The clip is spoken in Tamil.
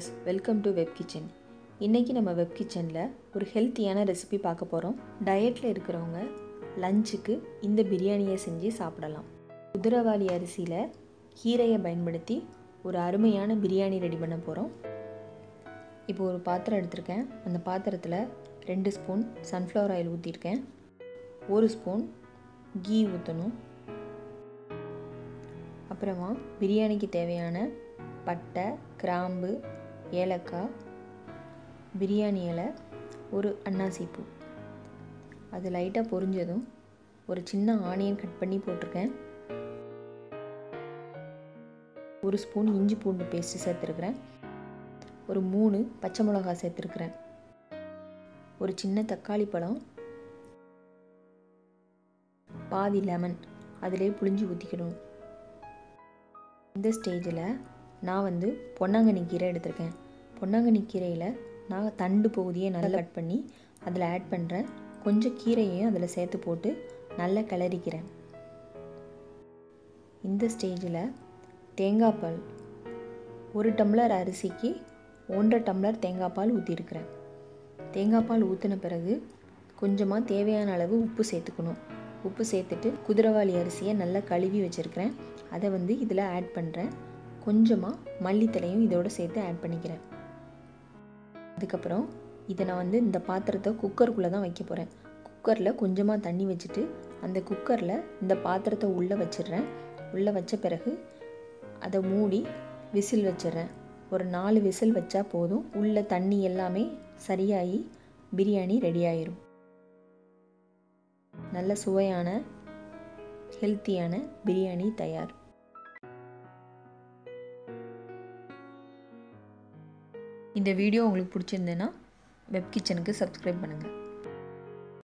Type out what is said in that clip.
viewers welcome to web kitchen இன்றைக்கி நம்ம வெப் கிச்சனில் ஒரு ஹெல்த்தியான ரெசிபி பார்க்க போகிறோம் டயட்டில் இருக்கிறவங்க லஞ்சுக்கு இந்த பிரியாணியை செஞ்சு சாப்பிடலாம் குதிரவாளி அரிசியில் கீரையை பயன்படுத்தி ஒரு அருமையான பிரியாணி ரெடி பண்ண போகிறோம் இப்போ ஒரு பாத்திரம் எடுத்திருக்கேன் அந்த பாத்திரத்தில் ரெண்டு ஸ்பூன் சன்ஃப்ளவர் ஆயில் ஊற்றிருக்கேன் ஒரு ஸ்பூன் கீ ஊற்றணும் அப்புறமா பிரியாணிக்கு தேவையான பட்டை கிராம்பு ஏலக்காய் பிரியாணி இலை ஒரு அன்னாசி பூ அது லைட்டாக பொரிஞ்சதும் ஒரு சின்ன ஆனியன் கட் பண்ணி போட்டிருக்கேன் ஒரு ஸ்பூன் இஞ்சி பூண்டு பேஸ்ட்டு சேர்த்துருக்குறேன் ஒரு மூணு பச்சை மிளகாய் சேர்த்துருக்குறேன் ஒரு சின்ன தக்காளி பழம் பாதி லெமன் அதிலே புளிஞ்சு ஊற்றிக்கணும் இந்த ஸ்டேஜில் நான் வந்து பொன்னாங்கண்ணி கீரை எடுத்திருக்கேன் பொன்னாங்கண்ணி கீரையில் நான் தண்டு பகுதியை நல்லா கட் பண்ணி அதில் ஆட் பண்ணுறேன் கொஞ்சம் கீரையையும் அதில் சேர்த்து போட்டு நல்லா கிளறிக்கிறேன் இந்த ஸ்டேஜில் தேங்காய் பால் ஒரு டம்ளர் அரிசிக்கு ஒன்றரை டம்ளர் தேங்காய் பால் ஊற்றிருக்கிறேன் தேங்காய் பால் ஊற்றின பிறகு கொஞ்சமாக தேவையான அளவு உப்பு சேர்த்துக்கணும் உப்பு சேர்த்துட்டு குதிரவாளி அரிசியை நல்லா கழுவி வச்சுருக்கிறேன் அதை வந்து இதில் ஆட் பண்ணுறேன் கொஞ்சமாக மல்லித்தலையும் இதோடு சேர்த்து ஆட் பண்ணிக்கிறேன் அதுக்கப்புறம் இதை நான் வந்து இந்த பாத்திரத்தை குக்கருக்குள்ளே தான் வைக்க போகிறேன் குக்கரில் கொஞ்சமாக தண்ணி வச்சுட்டு அந்த குக்கரில் இந்த பாத்திரத்தை உள்ளே வச்சிடுறேன் உள்ளே வச்ச பிறகு அதை மூடி விசில் வச்சிடுறேன் ஒரு நாலு விசில் வச்சா போதும் உள்ள தண்ணி எல்லாமே சரியாகி பிரியாணி ரெடி ஆயிரும் நல்ல சுவையான ஹெல்த்தியான பிரியாணி தயார் இந்த வீடியோ உங்களுக்கு பிடிச்சிருந்ததுன்னா வெப் கிச்சனுக்கு சப்ஸ்கிரைப் பண்ணுங்கள்